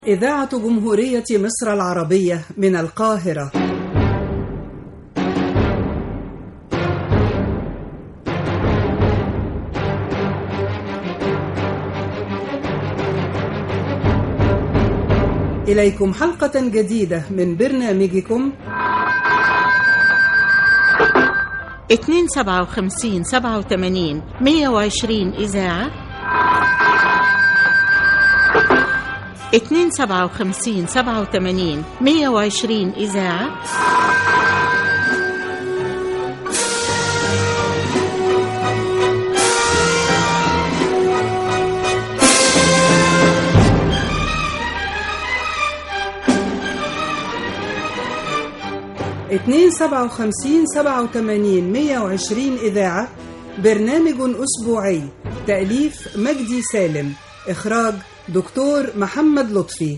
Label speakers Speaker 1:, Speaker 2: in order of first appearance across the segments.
Speaker 1: إذاعة جمهورية مصر العربية من القاهرة إليكم حلقة جديدة من برنامجكم
Speaker 2: اتنين سبعة وخمسين سبعة وتمانين مية وعشرين إذاعة اتنين سبعة وخمسين سبعة وتمانين مية وعشرين إذاعة
Speaker 1: اتنين سبعة وخمسين سبعة وتمانين مية وعشرين إذاعة برنامج أسبوعي تأليف مجدي سالم إخراج دكتور محمد لطفي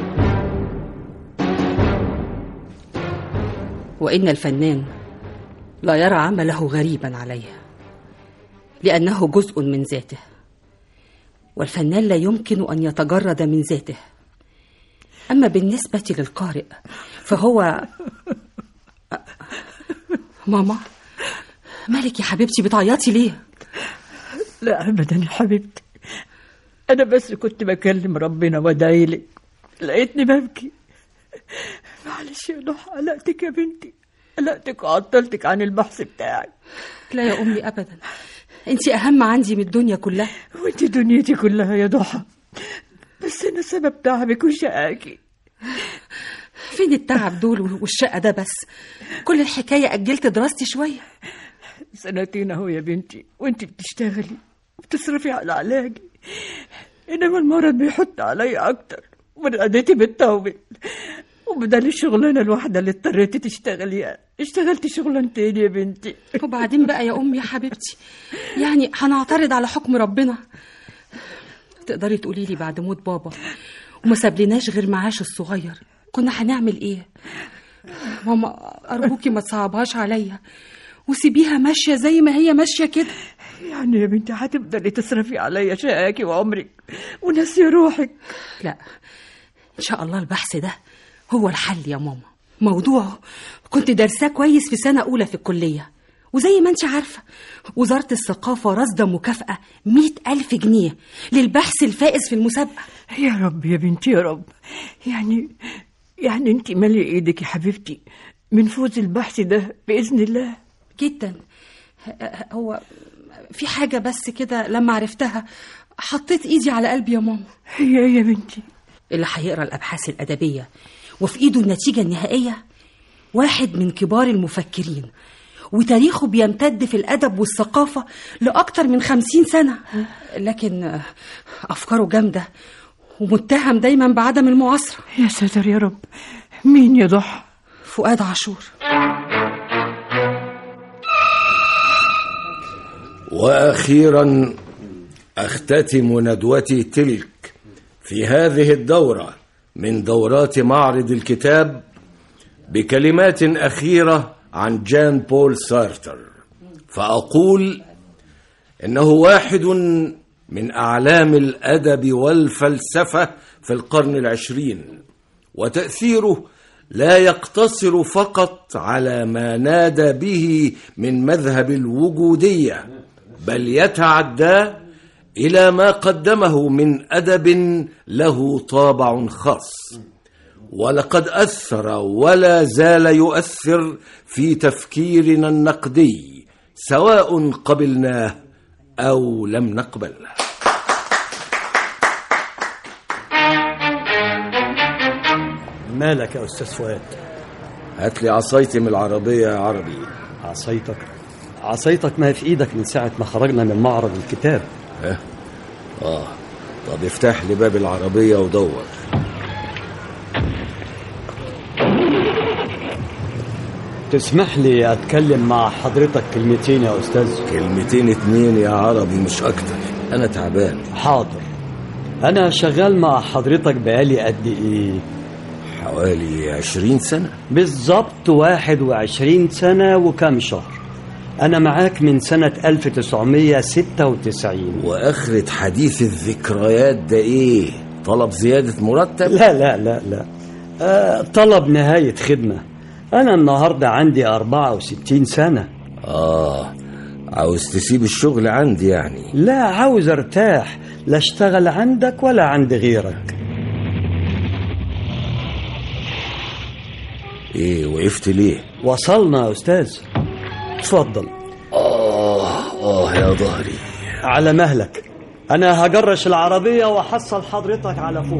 Speaker 3: وإن الفنان لا يرى عمله غريبا عليه لأنه جزء من ذاته والفنان لا يمكن أن يتجرد من ذاته أما بالنسبة للقارئ فهو ماما مالك يا حبيبتي بتعيطي ليه
Speaker 4: لا ابدا يا حبيبتي انا بس كنت بكلم ربنا وادعي لك لقيتني ببكي معلش يا ضحى قلقتك يا بنتي قلقتك وعطلتك عن البحث بتاعك
Speaker 3: لا يا أمي أبدا أنت أهم عندي من الدنيا كلها
Speaker 4: وانت دنيتي كلها يا ضحى بس انا سبب تعبك وشقاكي
Speaker 3: فين التعب دول والشقة ده بس كل الحكاية أجلت دراستي شوية
Speaker 4: سنتين اهو يا بنتي وانت بتشتغلي وبتصرفي على علاجي انما المرض بيحط عليا اكتر ورقدتي بتطول وبدل الشغلانه الواحده اللي اضطريتي تشتغليها اشتغلتي شغلانتين يا بنتي
Speaker 3: وبعدين بقى يا أمي يا حبيبتي يعني هنعترض على حكم ربنا تقدري تقولي لي بعد موت بابا وما سابلناش غير معاش الصغير كنا هنعمل ايه ماما أرجوكي ما تصعبهاش عليا وسيبيها ماشية زي ما هي ماشية كده
Speaker 4: يعني يا بنتي هتفضلي تصرفي عليا شقاكي وعمرك وناسيه روحك
Speaker 3: لا إن شاء الله البحث ده هو الحل يا ماما موضوعه كنت دارساه كويس في سنة أولى في الكلية وزي ما انت عارفة وزارة الثقافة رصدة مكافأة مئة ألف جنيه للبحث الفائز في المسابقة
Speaker 4: يا رب يا بنتي يا رب يعني يعني انت مالي ايدك يا حبيبتي من فوز البحث ده باذن الله
Speaker 3: جدا هو في حاجة بس كده لما عرفتها حطيت ايدي على قلبي يا ماما
Speaker 4: هي ايه يا بنتي
Speaker 3: اللي هيقرا الابحاث الادبيه وفي ايده النتيجه النهائيه واحد من كبار المفكرين وتاريخه بيمتد في الادب والثقافه لاكتر من خمسين سنه لكن افكاره جامده ومتهم دايما بعدم المعاصره
Speaker 4: يا ساتر يا رب مين يا ضحى
Speaker 3: فؤاد عاشور
Speaker 5: واخيرا اختتم ندوتي تلك في هذه الدوره من دورات معرض الكتاب بكلمات اخيره عن جان بول سارتر فاقول انه واحد من اعلام الادب والفلسفه في القرن العشرين وتاثيره لا يقتصر فقط على ما نادى به من مذهب الوجوديه بل يتعدى الى ما قدمه من ادب له طابع خاص ولقد اثر ولا زال يؤثر في تفكيرنا النقدي سواء قبلناه او لم نقبله
Speaker 6: مالك يا أستاذ فؤاد
Speaker 5: هات لي عصايتي من العربيه يا عربي
Speaker 6: عصايتك عصايتك ما هي في إيدك من ساعة ما خرجنا من معرض الكتاب
Speaker 5: اه اه طب افتح لي باب العربيه ودور
Speaker 6: تسمح لي أتكلم مع حضرتك كلمتين يا أستاذ
Speaker 5: كلمتين اتنين يا عربي مش اكتر انا تعبان
Speaker 6: حاضر أنا شغال مع حضرتك بقالي قد إيه
Speaker 5: حوالي عشرين سنه
Speaker 6: بالظبط واحد وعشرين سنة وكم شهر أنا معاك من سنة 1996
Speaker 5: واخرة حديث الذكريات ده ايه طلب زيادة مرتب
Speaker 6: لا لا لا لا آه طلب نهاية خدمة أنا النهاردة عندي 64 سنة
Speaker 5: آه عاوز تسيب الشغل عندي يعني
Speaker 6: لا عاوز ارتاح لا اشتغل عندك ولا عند غيرك
Speaker 5: ايه وقفت ليه
Speaker 6: وصلنا يا أستاذ اتفضل
Speaker 5: آه آه يا ظهري
Speaker 6: على مهلك أنا هجرش العربية وأحصل حضرتك على فوق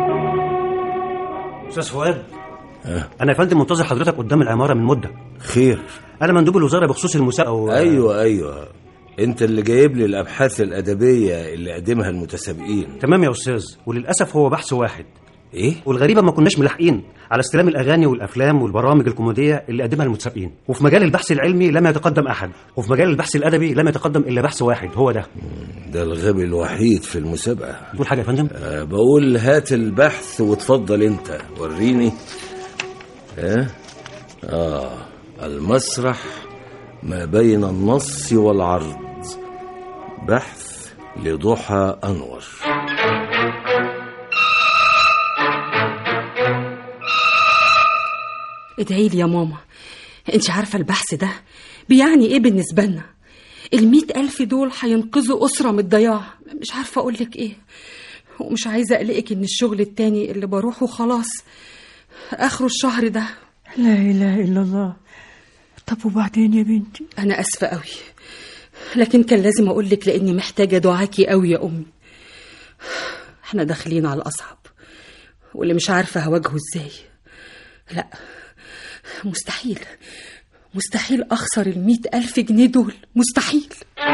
Speaker 7: استاذ فؤاد انا يا فندم منتظر حضرتك قدام العماره من مده
Speaker 5: خير
Speaker 7: انا مندوب الوزاره بخصوص المسابقه و...
Speaker 5: أيوة أيوة أنت اللي جايب لي الأبحاث الأدبية اللي قدمها المتسابقين
Speaker 7: تمام يا استاذ وللاسف هو بحث واحد
Speaker 5: إيه؟
Speaker 7: والغريبه ما كناش ملاحقين على استلام الاغاني والافلام والبرامج الكوميديه اللي قدمها المتسابقين وفي مجال البحث العلمي لم يتقدم احد وفي مجال البحث الادبي لم يتقدم الا بحث واحد هو ده
Speaker 5: ده الغبي الوحيد في المسابقة
Speaker 7: تقول حاجه يا فندم
Speaker 5: أه بقول هات البحث وتفضل أنت وريني ها آه المسرح ما بين النص والعرض بحث لضحى أنور
Speaker 3: ادعي لي يا ماما انت عارفة البحث ده بيعني ايه بالنسبة لنا المئة ألف دول هينقذوا أسرة من الضياع مش عارفة أقولك ايه ومش عايزة أقلقك إن الشغل التاني اللي بروحه خلاص آخره الشهر ده
Speaker 4: لا إله إلا الله طب وبعدين يا بنتي
Speaker 3: أنا أسفة قوي لكن كان لازم أقولك لأني محتاجة دعاكي قوي يا أمي احنا داخلين على الأصعب واللي مش عارفة هواجهه ازاي لا مستحيل مستحيل أخسر المئة ألف جنيه دول مستحيل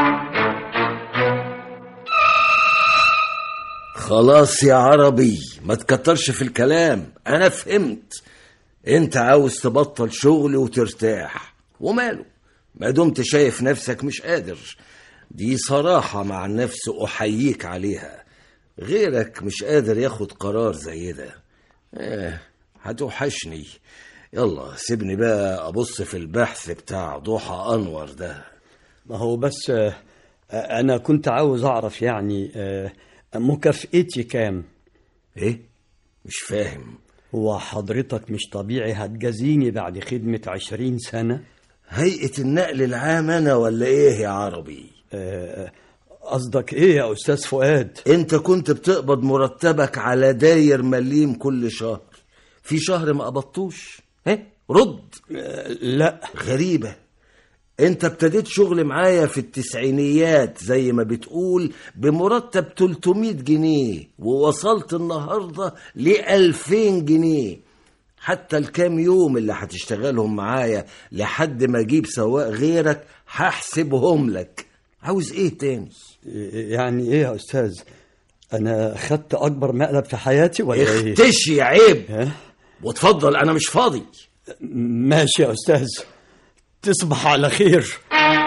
Speaker 5: خلاص يا عربي ما تكترش في الكلام أنا فهمت أنت عاوز تبطل شغل وترتاح وماله ما دمت شايف نفسك مش قادر دي صراحة مع النفس أحييك عليها غيرك مش قادر ياخد قرار زي ده آه هتوحشني يلا سيبني بقى أبص في البحث بتاع ضحى أنور ده
Speaker 6: ما هو بس آه، آه، أنا كنت عاوز أعرف يعني آه، مكافئتي كام
Speaker 5: إيه؟ مش فاهم
Speaker 6: هو حضرتك مش طبيعي هتجازيني بعد خدمة عشرين سنة
Speaker 5: هيئة النقل العام أنا ولا إيه يا عربي؟
Speaker 6: آه، قصدك إيه يا أستاذ فؤاد
Speaker 5: انت كنت بتقبض مرتبك على داير مليم كل شهر في شهر ما قبضتوش ايه رد
Speaker 6: آه، لا
Speaker 5: غريبة انت ابتديت شغل معايا في التسعينيات زي ما بتقول بمرتب 300 جنيه ووصلت النهاردة ل 2000 جنيه حتى الكام يوم اللي هتشتغلهم معايا لحد ما اجيب سواق غيرك هحسبهم لك عاوز ايه تاني
Speaker 6: يعني إيه يا أستاذ أنا خدت أكبر مقلب في حياتي ولا إيه
Speaker 5: اختشي عيب
Speaker 6: ها؟
Speaker 5: واتفضل انا مش فاضي
Speaker 6: ماشي يا أستاذ تصبح على خير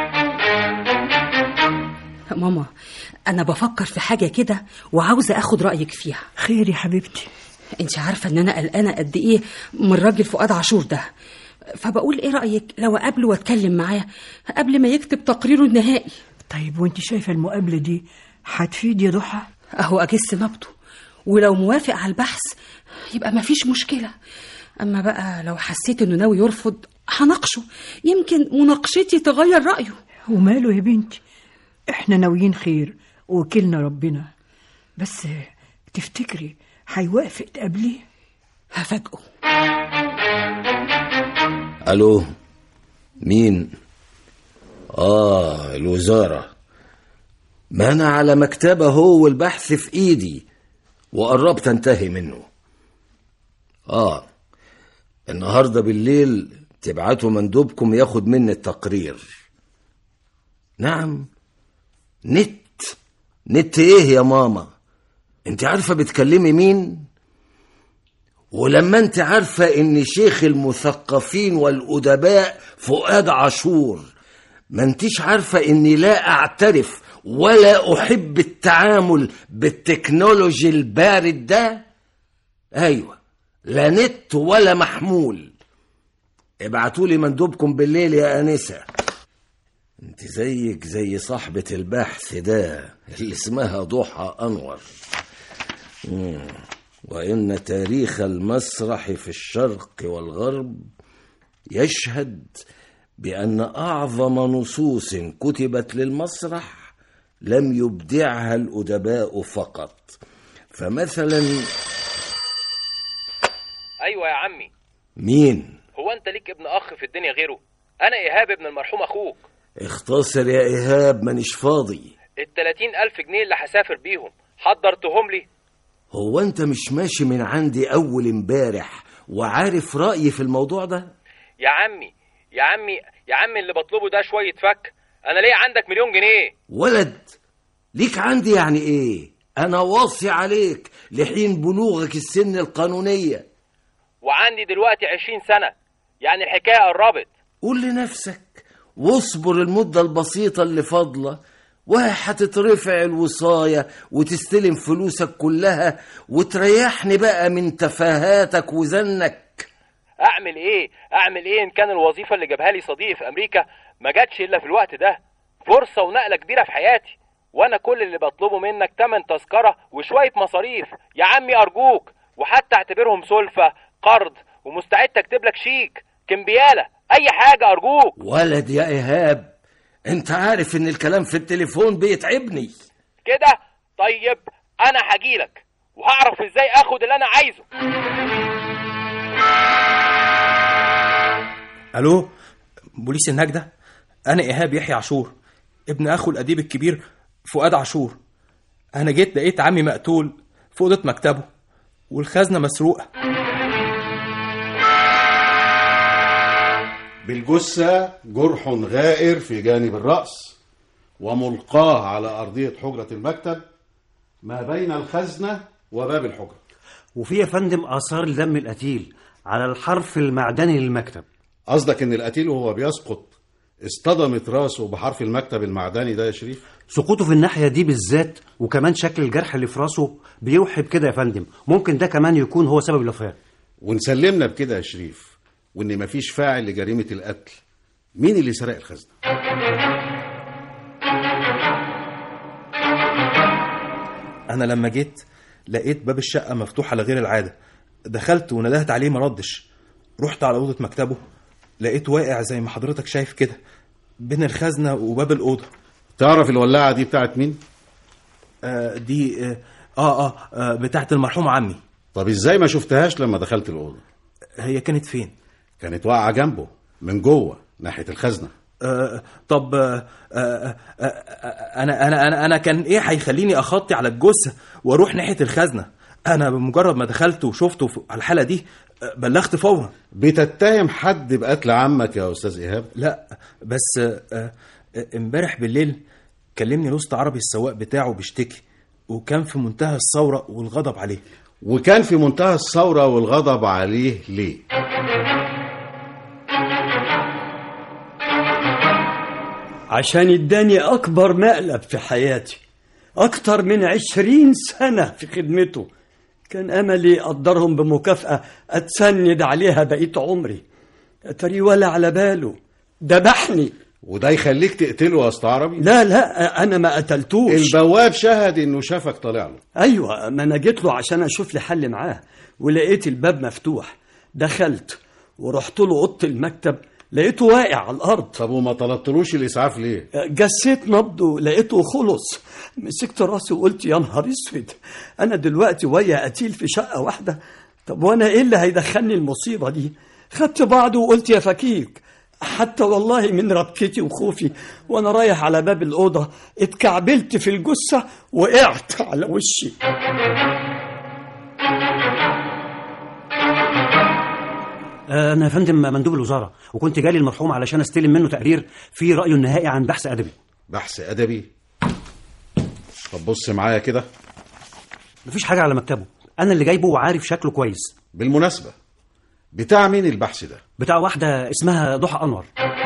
Speaker 3: ماما أنا بفكر في حاجة كده وعاوزة أخد رأيك فيها
Speaker 4: خير يا حبيبتي
Speaker 3: انت عارفة ان انا قلقانة قد ايه من راجل فؤاد عاشور ده فبقول ايه رأيك لو اقابله واتكلم معاه قبل ما يكتب تقريره النهائي
Speaker 4: طيب وانت شايفة المقابلة دي هتفيد يا ضحى
Speaker 3: اهو اجس نبضه ولو موافق على البحث يبقى مفيش مشكلة اما بقى لو حسيت انه ناوي يرفض هناقشه يمكن مناقشتي تغير رأيه
Speaker 4: وماله يا بنتي احنا ناويين خير وكلنا ربنا بس تفتكري هيوافق تقابليه
Speaker 3: هفاجئه
Speaker 5: الو مين اه الوزارة ما انا على مكتبه هو والبحث في ايدي وقربت انتهي منه اه النهاردة بالليل تبعتوا مندوبكم ياخد مني التقرير نعم نت نت ايه يا ماما انت عارفة بتكلمي مين ولما انت عارفة ان شيخ المثقفين والأدباء فؤاد عاشور ما انتش عارفة اني لا اعترف ولا احب التعامل بالتكنولوجي البارد ده ايوه لا نت ولا محمول ابعتولي مندوبكم بالليل يا انسه انت زيك زي صاحبة البحث ده اللي اسمها ضحى انور وإن تاريخ المسرح في الشرق والغرب يشهد بأن أعظم نصوص كتبت للمسرح لم يبدعها الأدباء فقط فمثلا
Speaker 8: ايوه يا عمي
Speaker 5: مين
Speaker 8: هو انت ليك ابن اخ في الدنيا غيره انا ايهاب ابن المرحوم اخوك
Speaker 5: اختصر يا إيهاب مانيش فاضي
Speaker 8: التلاتين الف جنيه اللي هسافر بيهم حضرتهم لي
Speaker 5: هو أنت مش ماشي من عندي أول امبارح وعارف رأيي في الموضوع ده
Speaker 8: يا عمي يا عمي يا عمي اللي بطلبه ده شويه فك انا ليا عندك مليون جنيه
Speaker 5: ولد ليك عندي يعني ايه انا واصي عليك لحين بلوغك السن القانونية
Speaker 8: وعندي دلوقتي عشرين سنه يعني الحكايه قربت
Speaker 5: قول لنفسك واصبر المدة البسيطة اللي فاضلة وهتترفع الوصاية وتستلم فلوسك كلها وتريحني بقى من تفاهاتك وزنك
Speaker 8: اعمل ايه اعمل ايه ان كان الوظيفه اللي جابها لي صديقي في امريكا ما جاتش الا في الوقت ده فرصه ونقله كبيره في حياتي وانا كل اللي بطلبه منك تمن تذكره وشويه مصاريف يا عمي ارجوك وحتى اعتبرهم سلفه قرض ومستعد اكتب لك شيك كمبياله اي حاجه ارجوك
Speaker 5: ولد يا إيهاب انت عارف ان الكلام في التليفون بيتعبني
Speaker 8: كده طيب انا هجيلك وهعرف ازاي اخد اللي انا عايزه
Speaker 9: الو بوليس النجدة انا ايهاب يحيى عاشور ابن اخو الاديب الكبير فؤاد عاشور انا جيت لقيت عمي مقتول في اوضه مكتبه والخزنه مسروقه
Speaker 10: بالجثة جرح غائر في جانب الرأس وملقاه على أرضية حجرة المكتب ما بين الخزنة وباب الحجرة
Speaker 7: وفي يا فندم آثار دم القتيل على الحرف المعدني للمكتب
Speaker 10: قصدك إن القتيل وهو بيسقط اصطدمت راسه بحرف المكتب المعدني ده يا شريف
Speaker 7: سقوطه في الناحية دي بالذات وكمان شكل الجرح اللي في راسه بيوحي بكده يا فندم ممكن ده كمان يكون هو سبب الوفاة
Speaker 10: ونسلمنا بكده يا شريف وإن مفيش فاعل لجريمة القتل مين اللي سرق الخزنة
Speaker 9: انا لما جيت لقيت باب الشقه مفتوح على غير العاده دخلت وندهت عليه ما ردش رحت على اوضه مكتبه لقيته واقع زي ما حضرتك شايف كده بين الخزنه وباب الاوضه
Speaker 10: تعرف الولاعة دي بتاعت مين
Speaker 9: آه دي آه, اه اه آه بتاعت المرحوم عمي
Speaker 10: طب ازاي ما شفتهاش لما دخلت الأوضة
Speaker 9: هي كانت فين
Speaker 10: كانت واقعة جنبه من جوه ناحية الخزنة
Speaker 9: آه طب آه آه آه آه انا انا انا انا كان ايه هيخليني اخطي على الجثه واروح ناحيه الخزنه انا بمجرد ما دخلت وشفته في- على الحاله دي آه، بلغت فورا
Speaker 10: بتتهم حد بقتل عمك يا أستاذ إيهاب
Speaker 9: لا بس آه، آه، امبارح بالليل كلمني لوست عربي السواق بتاعه بيشتكي وكان في منتهى الثوره والغضب عليه
Speaker 10: وكان في منتهى الثورة والغضب عليه ليه
Speaker 6: عشان اداني أكبر مقلب في حياتي أكتر من عشرين سنة في خدمته كان أملي أقدرهم بمكافأة أتسند عليها بقيت عمري أتري ولا على باله ذبحني
Speaker 10: وده يخليك تقتله يا أسطى عربي
Speaker 6: لا لا أنا ما قتلتوش
Speaker 10: البواب شهد إنه شافك طالع له
Speaker 6: ايوه ما انا جيت له عشان اشوف لي حل معاه ولقيت الباب مفتوح دخلت ورحت له اوضه المكتب لقيته واقع على الارض
Speaker 10: طب وما طلبتلوش الإسعاف ليه
Speaker 6: جسيت نبضه لقيته خلص مسكت راسي وقلت يا نهار اسود انا دلوقتي ويا قتيل في شقه واحده طب وانا ايه اللي هيدخلني المصيبه دي خدت بعضه وقلت يا فكيك حتى والله من ربكتي وخوفي وانا رايح على باب الاوضه اتكعبلت في الجثه وقعت على وشي
Speaker 7: آه، انا يا فندم مندوب الوزاره وكنت جالي المرحوم علشان استلم منه تقرير فيه رايه النهائي عن بحث ادبي
Speaker 10: بحث أدبي طب بص معايا كده
Speaker 7: مفيش حاجه على مكتبه انا اللي جايبه وعارف شكله كويس
Speaker 10: بالمناسبة بتاع مين البحث ده
Speaker 7: بتاع واحده اسمها ضحى انور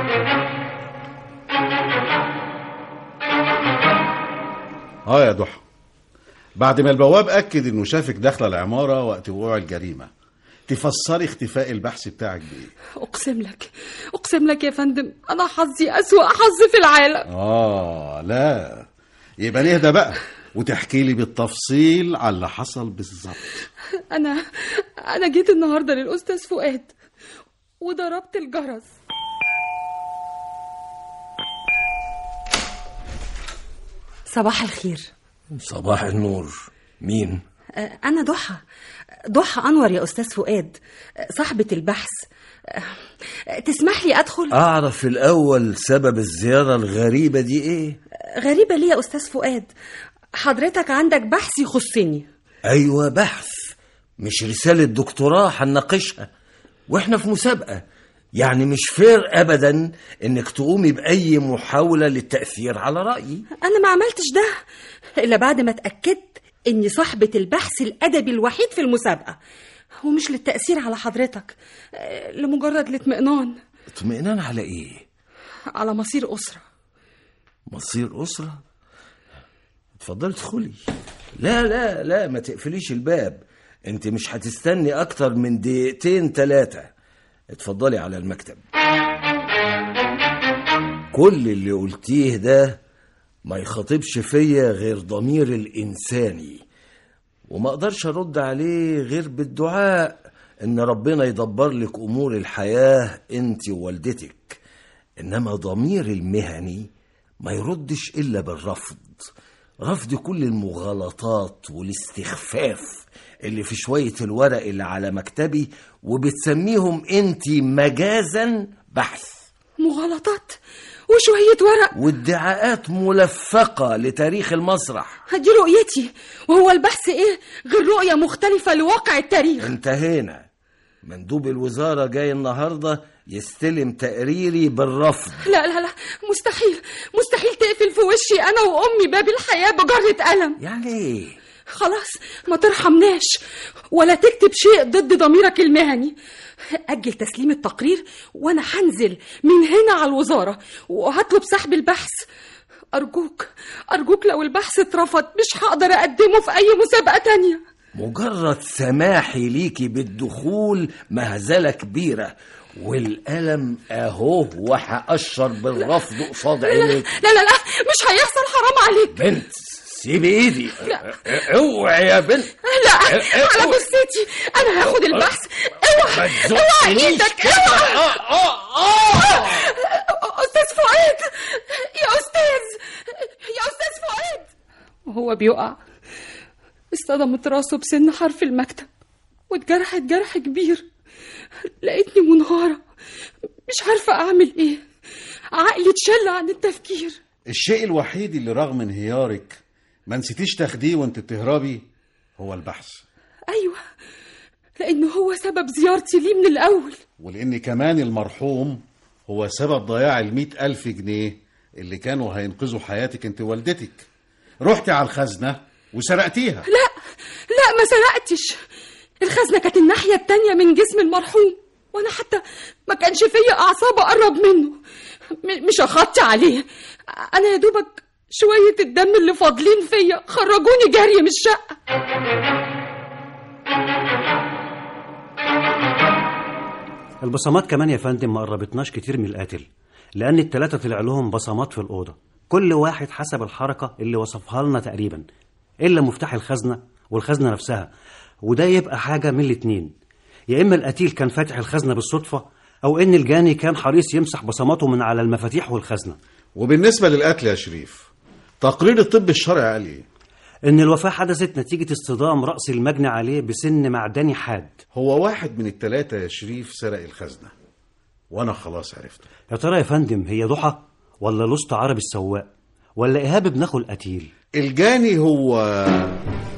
Speaker 10: اه يا ضحى بعد ما البواب أكد إنه شافك داخلة العمارة وقت وقوع الجريمة تفسري اختفاء البحث بتاعك بإيه
Speaker 3: اقسم لك اقسم لك يا فندم انا حظي اسوأ حظ في العالم
Speaker 10: آه لا يبقى نهدى بقى وتحكي لي بالتفصيل على اللي حصل بالظبط
Speaker 3: انا انا جيت النهارده للاستاذ فؤاد وضربت الجرس صباح الخير
Speaker 5: صباح النور مين
Speaker 3: آه، انا ضحى ضحى انور يا استاذ فؤاد آه، صاحبه البحث آه، تسمح لي ادخل
Speaker 5: اعرف الاول سبب الزياره الغريبه دي ايه
Speaker 3: غريبه ليه يا استاذ فؤاد حضرتك عندك بحث يخصني
Speaker 5: ايوه بحث مش رساله دكتوراه هنناقشها واحنا في مسابقه يعني مش فير ابدا انك تقومي باي محاوله للتاثير على رايي
Speaker 3: انا ما عملتش ده الا بعد ما اتاكدت اني صاحبه البحث الادبي الوحيد في المسابقه ومش للتاثير على حضرتك آه، لمجرد الاطمئنان
Speaker 5: اطمئنان على ايه
Speaker 3: على مصير اسره
Speaker 5: مصير اسره اتفضلي ادخلي لا لا لا ما تقفليش الباب انت مش هتستني اكتر من دقيقتين ثلاثه اتفضلي على المكتب كل اللي قلتيه ده ما يخاطبش فيا غير ضمير الانساني وما اقدرش ارد عليه غير بالدعاء ان ربنا يدبر لك امور الحياه انت ووالدتك انما ضمير المهني ما يردش الا بالرفض رفض كل المغالطات والاستخفاف اللي في شويه الورق اللي على مكتبي وبتسميهم انت مجازا بحث
Speaker 3: مغالطات وشويه ورق
Speaker 5: وادعاءات ملفقه لتاريخ المسرح
Speaker 3: دي رؤيتي وهو البحث ايه غير رؤيه مختلفه لواقع التاريخ
Speaker 5: انتهينا مندوب الوزاره جاي النهارده يستلم تقريري بالرفض
Speaker 3: لا لا لا مستحيل مستحيل تقفل في وشي انا وامي باب الحياه بجره قلم
Speaker 5: يعني ايه
Speaker 3: خلاص ما ترحمناش ولا تكتب شيء ضد ضميرك المهني أجل تسليم التقرير وأنا هنزل من هنا على الوزارة وهطلب سحب البحث أرجوك أرجوك لو البحث اترفض مش هقدر أقدمه في أي مسابقة تانية
Speaker 5: مجرد سماحي ليكي بالدخول مهزله كبيره والقلم اهو وهقشر بالرفض قصاد عينك
Speaker 3: لا لا لا مش هيحصل حرام عليك
Speaker 5: بنت سيبي ايدي
Speaker 3: لا.
Speaker 5: اوعي يا بنت
Speaker 3: لا على جثتي أنا هاخد البحث اوعى
Speaker 5: ما
Speaker 3: اوعى
Speaker 5: تزقنيش
Speaker 3: ايدك
Speaker 5: كده.
Speaker 3: اوعى
Speaker 5: آه، آه، آه.
Speaker 3: أستاذ فؤاد يا أستاذ يا أستاذ فؤاد وهو بيقع اصطدمت راسه بسن حرف المكتب واتجرحت جرح كبير لقيتني منهارة مش عارفة أعمل إيه عقلي اتشل عن التفكير
Speaker 10: الشيء الوحيد اللي رغم انهيارك ما نسيتيش تاخديه وانت بتهربي هو البحث
Speaker 3: أيوة لأنه هو سبب زيارتي ليه من الأول
Speaker 10: ولان كمان المرحوم هو سبب ضياع المئة ألف جنيه اللي كانوا هينقذوا حياتك انت ووالدتك رحتي على الخزنة وسرقتيها
Speaker 3: لا لا ما سرقتش الخزنة كانت الناحية التانية من جسم المرحوم وأنا حتى ما كانش فيا أعصاب أقرب منه م- مش أخطي عليه أنا يا دوبك شوية الدم اللي فاضلين فيا خرجوني جري من الشقة
Speaker 7: البصمات كمان يا فندم ما قربتناش كتير من القاتل لأن التلاتة طلع لهم بصمات في الأوضة كل واحد حسب الحركة اللي وصفها لنا تقريبا إلا مفتاح الخزنة والخزنة نفسها وده يبقى حاجة من الاتنين يا إما القتيل كان فاتح الخزنة بالصدفة أو إن الجاني كان حريص يمسح بصماته من على المفاتيح والخزنة
Speaker 10: وبالنسبة للقتل يا شريف تقرير الطب الشرعي قال ايه
Speaker 7: إن الوفاة حدثت نتيجة اصطدام رأس المجني عليه بسن معدني حاد
Speaker 10: هو واحد من التلاتة يا شريف سرق الخزنة وانا خلاص عرفته
Speaker 7: يا ترى يا فندم هي ضحى ولا لصت عربي السواق ولا إيهاب ابن أخو القتيل
Speaker 10: الجاني هو